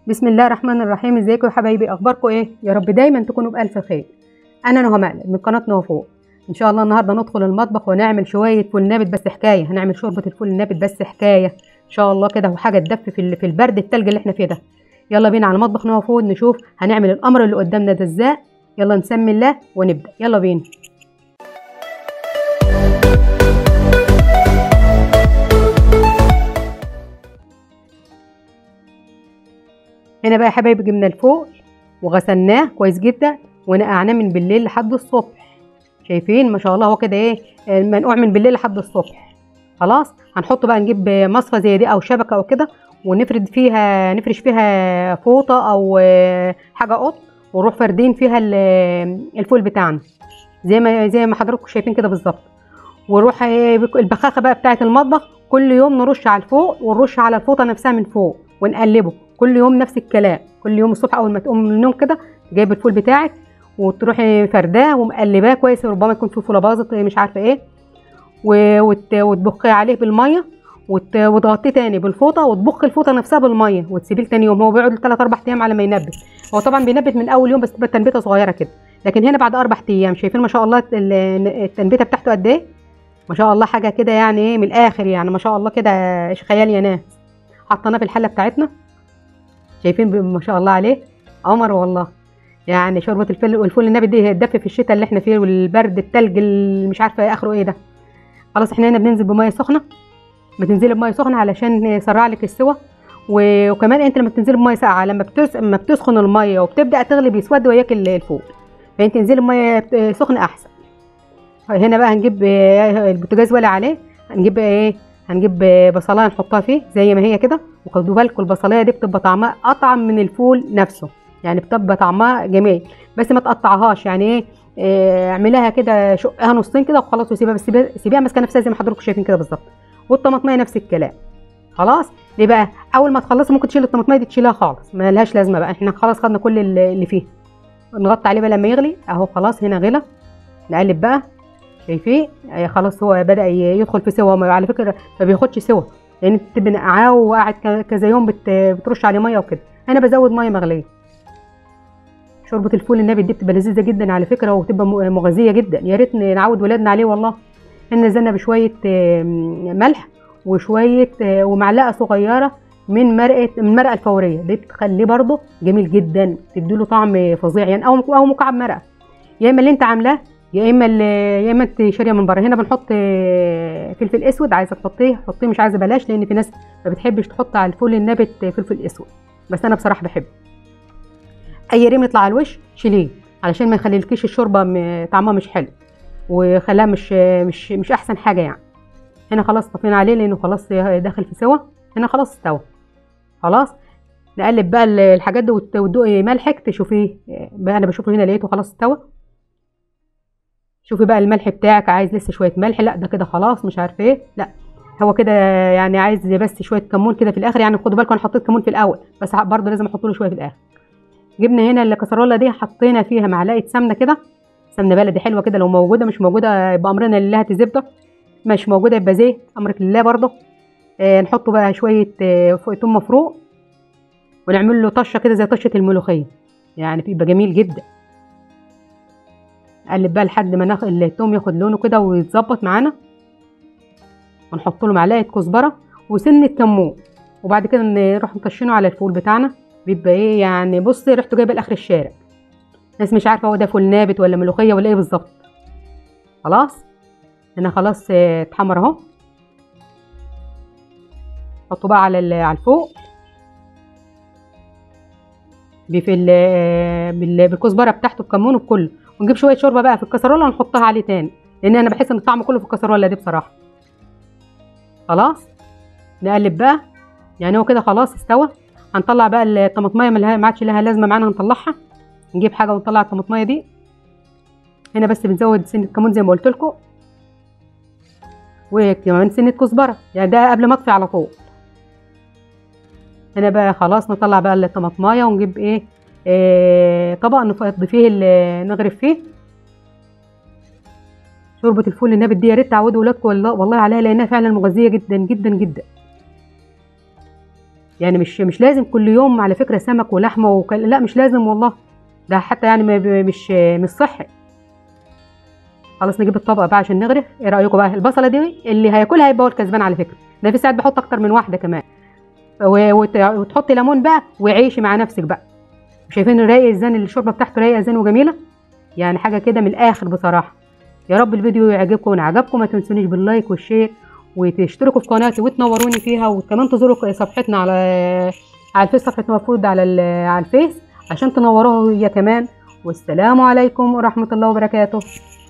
بسم الله الرحمن الرحيم ازيكم يا حبايبي اخباركم ايه يا رب دايما تكونوا بالف خير انا نهى مقلب من قناه نهى فوق ان شاء الله النهارده ندخل المطبخ ونعمل شويه فول نابت بس حكايه هنعمل شوربه الفول النابت بس حكايه ان شاء الله كده وحاجه تدفي في ال- في البرد التلج اللي احنا فيه ده يلا بينا على مطبخ نهى فوق نشوف هنعمل الامر اللي قدامنا ده ازاي يلا نسمي الله ونبدا يلا بينا هنا بقى يا حبايبي جبنا الفول وغسلناه كويس جدا ونقعناه من بالليل لحد الصبح شايفين ما شاء الله هو كده ايه آه، منقوع من بالليل لحد الصبح خلاص هنحط بقى نجيب مصفى زي دي او شبكه او كده ونفرد فيها نفرش فيها فوطه او آه، حاجه قط ونروح فاردين فيها ال- الفول بتاعنا زي ما زي ما حضراتكم شايفين كده بالظبط ونروح آه، بك- البخاخه بقى بتاعه المطبخ كل يوم نرش على الفوق ونرش على الفوطه نفسها من فوق ونقلبه كل يوم نفس الكلام كل يوم الصبح اول ما تقوم من النوم كده جايب الفول بتاعك وتروحي فرداه ومقلباه كويس ربما يكون في فوله باظت مش عارفه ايه و- وت- وتبخي عليه بالميه وت- وتغطيه تاني بالفوطه وتبخ الفوطه نفسها بالميه وتسيبيه تاني يوم هو بيقعد 3 4 ايام على ما ينبت هو طبعا بينبت من اول يوم بس تبقى تنبيته صغيره كده لكن هنا بعد اربع ايام شايفين ما شاء الله ال- التنبيته بتاعته قد ايه ما شاء الله حاجه كده يعني ايه من الاخر يعني ما شاء الله كده إيش خيال يا ناس حطيناه في الحله بتاعتنا شايفين ب- ما شاء الله عليه قمر والله يعني شوربه الفل والفول النبي دي هتدفي في الشتاء اللي احنا فيه والبرد التلج اللي مش عارفه اخره ايه ده خلاص احنا هنا بننزل بميه سخنه بتنزلي بميه سخنه علشان يسرع لك السوى و- وكمان انت لما بتنزلي بميه ساقعه لما بتس... لما بتسخن الميه وبتبدا تغلي بيسود وياك ال- الفول فانت تنزلي بميه سخنه احسن هنا بقى هنجيب آه، البوتاجاز ولا عليه هنجيب ايه هنجيب آه، بصلايه نحطها فيه زي ما هي كده وخدوا بالكم البصلايه دي بتبقى طعمها اطعم من الفول نفسه يعني بتبقى طعمها جميل بس ما تقطعهاش يعني ايه آه، اعمليها كده شقها نصين كده وخلاص وسيبها بس سيبها سيبيها ماسكه نفسها زي ما حضراتكم شايفين كده بالظبط والطماطميه نفس الكلام خلاص ليه بقى اول ما تخلصي ممكن تشيل الطماطميه دي تشيلها خالص ما لهاش لازمه بقى احنا خلاص خدنا كل اللي اللي فيه نغطي عليه بقى لما يغلي اهو خلاص هنا غلى نقلب بقى شايفين آه، خلاص هو بدا ي- يدخل في سوا ما- على فكره ما بياخدش سوا لان انت بتبقى نقعاه وقاعد ك- كذا يوم بت... بترش عليه ميه وكده انا بزود ميه مغليه شوربه الفول النبي دي بتبقى لذيذه جدا على فكره وبتبقى م- مغذيه جدا يا ريت نعود ولادنا عليه والله احنا نزلنا بشويه آه، ملح وشويه آه، ومعلقه صغيره من مرقه من المرقه الفوريه دي بتخليه برده جميل جدا تديله طعم فظيع يعني او او مكعب مرقه يا اما اللي انت عاملاه يا اما ال- يا اما انت شاريه من بره هنا بنحط آه، فلفل اسود عايزه تحطيه حطيه مش عايزه بلاش لان في ناس ما بتحبش تحط على الفول النابت فلفل اسود بس انا بصراحه بحب اي ريم يطلع على الوش شيليه علشان ما يخليلكيش الشوربه م- طعمها مش حلو وخلاها مش مش مش احسن حاجه يعني هنا خلاص طفينا عليه لانه خلاص داخل في سوا هنا خلاص استوى خلاص نقلب بقى ال- الحاجات دي وت- وتدوقي ملحك تشوفيه بقى انا بشوفه هنا لقيته خلاص استوى شوفي بقى الملح بتاعك عايز لسه شويه ملح لا ده كده خلاص مش عارفه ايه لا هو كده يعني عايز بس شويه كمون كده في الاخر يعني خدوا بالكم انا حطيت كمون في الاول بس برضه لازم احط له شويه في الاخر جبنا هنا الكسرولة دي حطينا فيها معلقه سمنه كده سمنه بلدي حلوه كده لو موجوده مش موجوده يبقى امرنا لله هاتي زبده مش موجوده يبقى زيت امرك لله برضه آه نحط بقى شويه آه فوق توم مفروق ونعمل له طشه كده زي طشه الملوخيه يعني بيبقى جميل جدا نقلب بقى لحد ما ناخد التوم ياخد لونه كده ويتظبط معانا ونحط له معلقه كزبره وسنه كمون وبعد كده نروح نطشنه على الفول بتاعنا بيبقى ايه يعني بصي ريحته جايبه لاخر الشارع ناس مش عارفه هو ده فول نابت ولا ملوخيه ولا ايه بالظبط خلاص هنا خلاص آه، اتحمر اهو حطه بقى على ال- على الفوق بي- في ال- بال- بالكزبره بتاعته بكمونه بكله ونجيب شويه شوربه بقى في الكسرونه ونحطها عليه تاني لان انا بحس ان الطعم كله في الكسرونه دي بصراحه خلاص نقلب بقى يعني هو كده خلاص استوى هنطلع بقى الطماطميه ما ما عادش لها لازمه معانا هنطلعها نجيب حاجه ونطلع الطماطميه دي هنا بس بنزود سنه كمون زي ما قلت لكم وكمان سنه كزبره يعني ده قبل ما اطفي على طول هنا بقى خلاص نطلع بقى الطماطمايه ونجيب ايه, إيه طبق نضيف فيه ال- نغرف فيه شوربه الفول النابت دي يا ريت تعودوا ولادكم والله والله عليها لانها فعلا مغذيه جدا جدا جدا يعني مش مش لازم كل يوم على فكره سمك ولحمه وكل... لا مش لازم والله ده حتى يعني ما ب- مش مش صحي خلاص نجيب الطبق بقى عشان نغرف ايه رايكم بقى البصله دي اللي هياكلها هيبقى هو الكسبان على فكره ده في ساعات بحط اكتر من واحده كمان و- وت- وتحطي ليمون بقى وعيشي مع نفسك بقى شايفين رايق ازاي الشوربه بتاعته رايقه ازاي وجميله يعني حاجه كده من الاخر بصراحه يا رب الفيديو يعجبكم وان عجبكم ما تنسونيش باللايك والشير وتشتركوا في قناتي وتنوروني فيها وكمان تزوروا صفحتنا على على الفيس صفحه مفروض على ال- على الفيس عشان تنوروها هي كمان والسلام عليكم ورحمه الله وبركاته